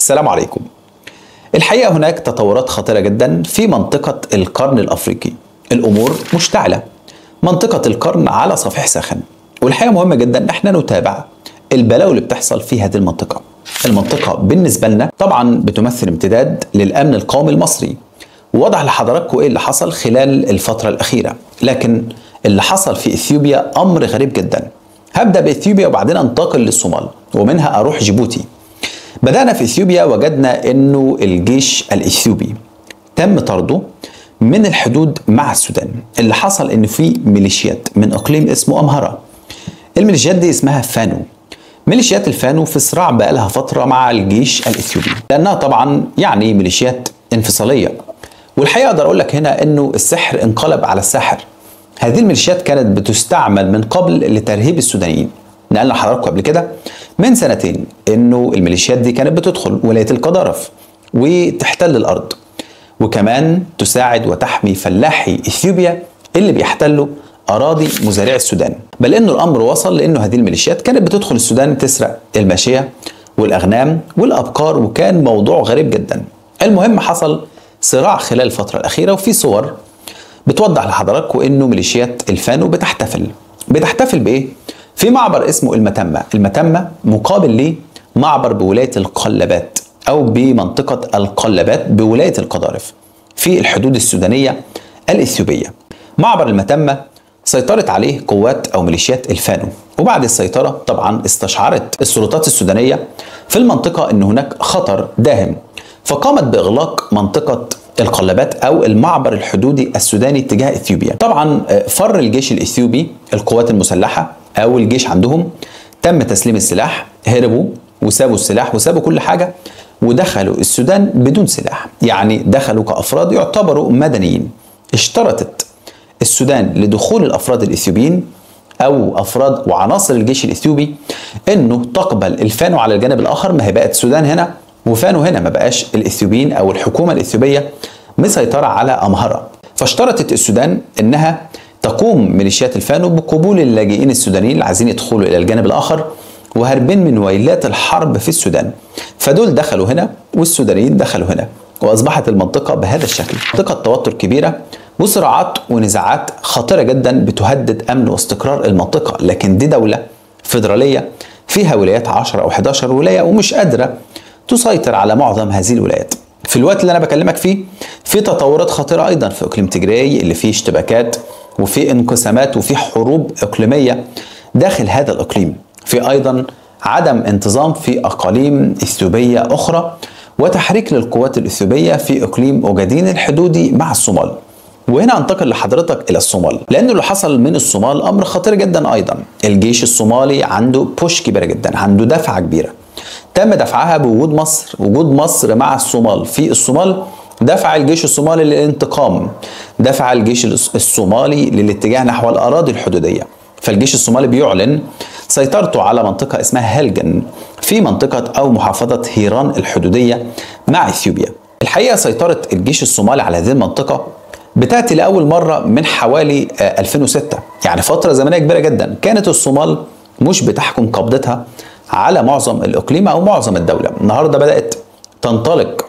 السلام عليكم الحقيقة هناك تطورات خطيرة جدا في منطقة القرن الأفريقي الأمور مشتعلة منطقة القرن على صفيح ساخن والحقيقة مهمة جدا ان احنا نتابع البلاوي اللي بتحصل في هذه المنطقة المنطقة بالنسبة لنا طبعا بتمثل امتداد للأمن القومي المصري ووضح لحضراتكم ايه اللي حصل خلال الفترة الأخيرة لكن اللي حصل في اثيوبيا أمر غريب جدا هبدأ بإثيوبيا وبعدين أنتقل للصومال ومنها أروح جيبوتي بدأنا في اثيوبيا وجدنا انه الجيش الاثيوبي تم طرده من الحدود مع السودان اللي حصل ان في ميليشيات من اقليم اسمه امهرة الميليشيات دي اسمها فانو ميليشيات الفانو في صراع بقالها فترة مع الجيش الاثيوبي لانها طبعا يعني ميليشيات انفصالية والحقيقة اقدر اقول لك هنا انه السحر انقلب على الساحر هذه الميليشيات كانت بتستعمل من قبل لترهيب السودانيين نقلنا لحضراتكم قبل كده من سنتين انه الميليشيات دي كانت بتدخل ولايه القضارف وتحتل الارض وكمان تساعد وتحمي فلاحي اثيوبيا اللي بيحتلوا اراضي مزارعي السودان بل انه الامر وصل لانه هذه الميليشيات كانت بتدخل السودان تسرق الماشيه والاغنام والابقار وكان موضوع غريب جدا المهم حصل صراع خلال الفتره الاخيره وفي صور بتوضح لحضراتكم انه ميليشيات الفانو بتحتفل بتحتفل بايه في معبر اسمه المتمة المتمة مقابل ليه معبر بولاية القلبات أو بمنطقة القلبات بولاية القضارف في الحدود السودانية الإثيوبية معبر المتمة سيطرت عليه قوات أو ميليشيات الفانو وبعد السيطرة طبعا استشعرت السلطات السودانية في المنطقة أن هناك خطر داهم فقامت بإغلاق منطقة القلبات او المعبر الحدودي السوداني تجاه اثيوبيا. طبعا فر الجيش الاثيوبي القوات المسلحه او الجيش عندهم تم تسليم السلاح هربوا وسابوا السلاح وسابوا كل حاجه ودخلوا السودان بدون سلاح، يعني دخلوا كافراد يعتبروا مدنيين. اشترطت السودان لدخول الافراد الاثيوبيين او افراد وعناصر الجيش الاثيوبي انه تقبل الفانو على الجانب الاخر ما هي بقت السودان هنا وفانو هنا ما بقاش الاثيوبيين او الحكومه الاثيوبيه مسيطره على امهره فاشترطت السودان انها تقوم ميليشيات الفانو بقبول اللاجئين السودانيين اللي عايزين يدخلوا الى الجانب الاخر وهربين من ويلات الحرب في السودان فدول دخلوا هنا والسودانيين دخلوا هنا واصبحت المنطقه بهذا الشكل منطقه توتر كبيره وصراعات ونزاعات خطيره جدا بتهدد امن واستقرار المنطقه لكن دي دوله فيدراليه فيها ولايات 10 او 11 ولايه ومش قادره تسيطر على معظم هذه الولايات في الوقت اللي انا بكلمك فيه في تطورات خطيره ايضا في اقليم تجراي اللي فيه اشتباكات وفي انقسامات وفي حروب اقليميه داخل هذا الاقليم في ايضا عدم انتظام في اقاليم اثيوبيه اخرى وتحريك للقوات الاثيوبيه في اقليم اوجادين الحدودي مع الصومال وهنا انتقل لحضرتك الى الصومال لان اللي حصل من الصومال امر خطير جدا ايضا الجيش الصومالي عنده بوش كبيره جدا عنده دفعه كبيره تم دفعها بوجود مصر وجود مصر مع الصومال في الصومال دفع الجيش الصومالي للانتقام دفع الجيش الصومالي للاتجاه نحو الأراضي الحدودية فالجيش الصومالي بيعلن سيطرته على منطقة اسمها هلجن في منطقة أو محافظة هيران الحدودية مع إثيوبيا الحقيقة سيطرة الجيش الصومالي على هذه المنطقة بتأتي لأول مرة من حوالي 2006 يعني فترة زمنية كبيرة جدا كانت الصومال مش بتحكم قبضتها على معظم الإقليم أو معظم الدولة النهاردة بدأت تنطلق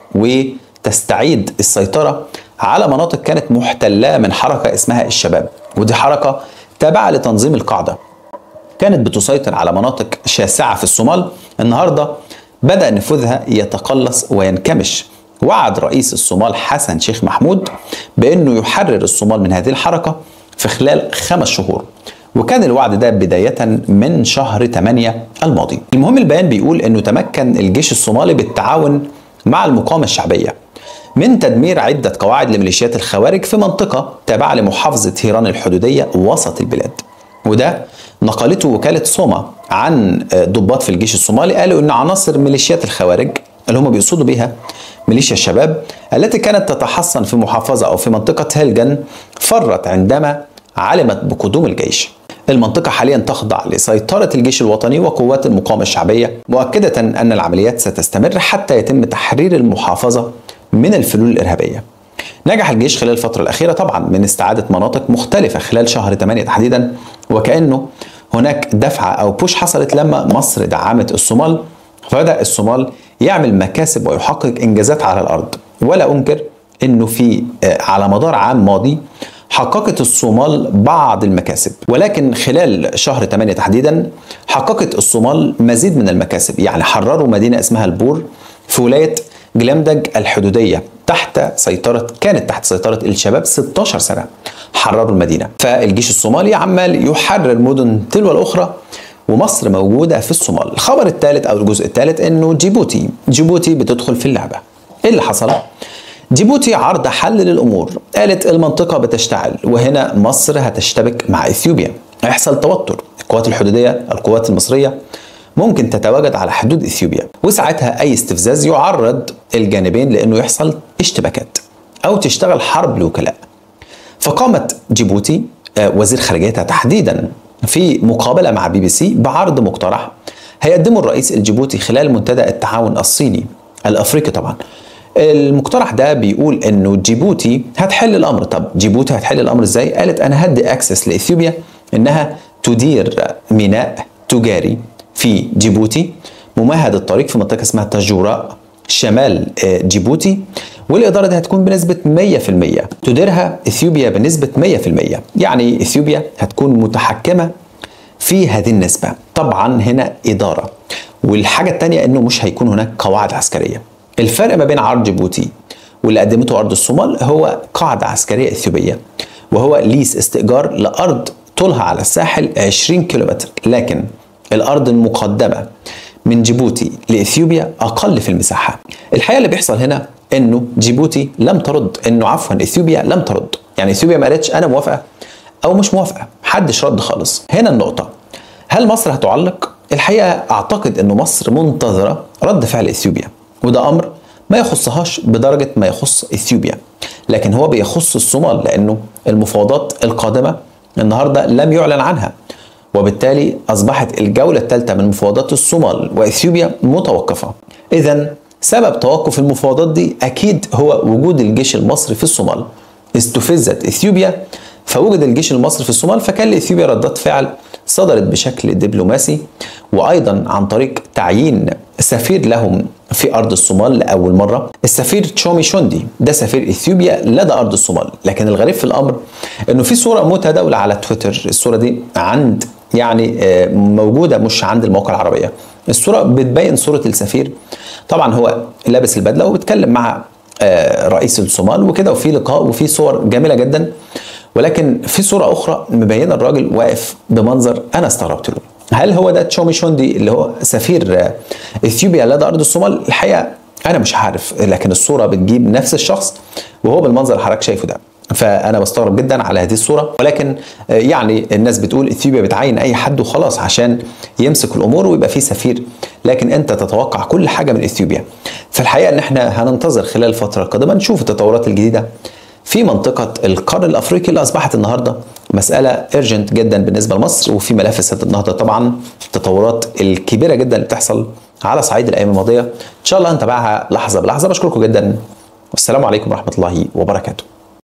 وتستعيد السيطرة على مناطق كانت محتلة من حركة اسمها الشباب ودي حركة تابعة لتنظيم القاعدة كانت بتسيطر على مناطق شاسعة في الصومال النهاردة بدأ نفوذها يتقلص وينكمش وعد رئيس الصومال حسن شيخ محمود بأنه يحرر الصومال من هذه الحركة في خلال خمس شهور وكان الوعد ده بداية من شهر 8 الماضي المهم البيان بيقول أنه تمكن الجيش الصومالي بالتعاون مع المقاومة الشعبية من تدمير عدة قواعد لميليشيات الخوارج في منطقة تابعة لمحافظة هيران الحدودية وسط البلاد وده نقلته وكالة سوما عن ضباط في الجيش الصومالي قالوا أن عناصر ميليشيات الخوارج اللي هم بيقصدوا بيها ميليشيا الشباب التي كانت تتحصن في محافظة أو في منطقة هيلجن فرت عندما علمت بقدوم الجيش المنطقة حاليا تخضع لسيطرة الجيش الوطني وقوات المقاومة الشعبية مؤكدة أن العمليات ستستمر حتى يتم تحرير المحافظة من الفلول الإرهابية نجح الجيش خلال الفترة الأخيرة طبعا من استعادة مناطق مختلفة خلال شهر 8 تحديدا وكأنه هناك دفعة أو بوش حصلت لما مصر دعمت الصومال فبدأ الصومال يعمل مكاسب ويحقق انجازات على الارض ولا انكر انه في على مدار عام ماضي حققت الصومال بعض المكاسب ولكن خلال شهر 8 تحديدا حققت الصومال مزيد من المكاسب يعني حرروا مدينة اسمها البور في ولاية جلمدج الحدودية تحت سيطرة كانت تحت سيطرة الشباب 16 سنة حرروا المدينة فالجيش الصومالي عمال يحرر مدن تلو الأخرى ومصر موجودة في الصومال الخبر الثالث أو الجزء الثالث أنه جيبوتي جيبوتي بتدخل في اللعبة إيه اللي حصل؟ جيبوتي عرض حل للامور قالت المنطقه بتشتعل وهنا مصر هتشتبك مع اثيوبيا هيحصل توتر القوات الحدوديه القوات المصريه ممكن تتواجد على حدود اثيوبيا وساعتها اي استفزاز يعرض الجانبين لانه يحصل اشتباكات او تشتغل حرب الوكلاء فقامت جيبوتي وزير خارجيتها تحديدا في مقابله مع بي بي سي بعرض مقترح هيقدمه الرئيس الجيبوتي خلال منتدى التعاون الصيني الافريقي طبعا المقترح ده بيقول انه جيبوتي هتحل الامر طب جيبوتي هتحل الامر ازاي قالت انا هدي اكسس لاثيوبيا انها تدير ميناء تجاري في جيبوتي ممهد الطريق في منطقه اسمها تاجوراء شمال جيبوتي والإدارة دي هتكون بنسبة 100% تديرها إثيوبيا بنسبة 100% يعني إثيوبيا هتكون متحكمة في هذه النسبة طبعا هنا إدارة والحاجة الثانية أنه مش هيكون هناك قواعد عسكرية الفرق ما بين عرض جيبوتي واللي قدمته أرض الصومال هو قاعدة عسكرية إثيوبية وهو ليس استئجار لأرض طولها على الساحل 20 كيلومتر لكن الأرض المقدمة من جيبوتي لإثيوبيا أقل في المساحة الحقيقة اللي بيحصل هنا انه جيبوتي لم ترد انه عفوا اثيوبيا لم ترد يعني اثيوبيا ما قالتش انا موافقه او مش موافقه محدش رد خالص هنا النقطه هل مصر هتعلق الحقيقه اعتقد انه مصر منتظره رد فعل اثيوبيا وده امر ما يخصهاش بدرجه ما يخص اثيوبيا لكن هو بيخص الصومال لانه المفاوضات القادمه النهارده لم يعلن عنها وبالتالي اصبحت الجوله الثالثه من مفاوضات الصومال واثيوبيا متوقفه اذا سبب توقف المفاوضات دي اكيد هو وجود الجيش المصري في الصومال استفزت اثيوبيا فوجد الجيش المصري في الصومال فكان لاثيوبيا ردات فعل صدرت بشكل دبلوماسي وايضا عن طريق تعيين سفير لهم في ارض الصومال لاول مره السفير تشومي شوندي ده سفير اثيوبيا لدى ارض الصومال لكن الغريب في الامر انه في صوره متداوله على تويتر الصوره دي عند يعني موجوده مش عند المواقع العربيه الصوره بتبين صوره السفير طبعا هو لابس البدله وبيتكلم مع رئيس الصومال وكده وفي لقاء وفي صور جميله جدا ولكن في صوره اخرى مبينه الراجل واقف بمنظر انا استغربت له هل هو ده تشومي شوندي اللي هو سفير اثيوبيا لدى ارض الصومال الحقيقه انا مش عارف لكن الصوره بتجيب نفس الشخص وهو بالمنظر اللي حضرتك شايفه ده فانا بستغرب جدا على هذه الصوره ولكن يعني الناس بتقول اثيوبيا بتعين اي حد وخلاص عشان يمسك الامور ويبقى فيه سفير لكن انت تتوقع كل حاجه من اثيوبيا فالحقيقه ان احنا هننتظر خلال الفتره القادمه نشوف التطورات الجديده في منطقة القرن الأفريقي اللي أصبحت النهاردة مسألة ايرجنت جدا بالنسبة لمصر وفي ملف سد النهضة طبعا التطورات الكبيرة جدا اللي بتحصل على صعيد الأيام الماضية إن شاء الله هنتابعها لحظة بلحظة بشكركم جدا والسلام عليكم ورحمة الله وبركاته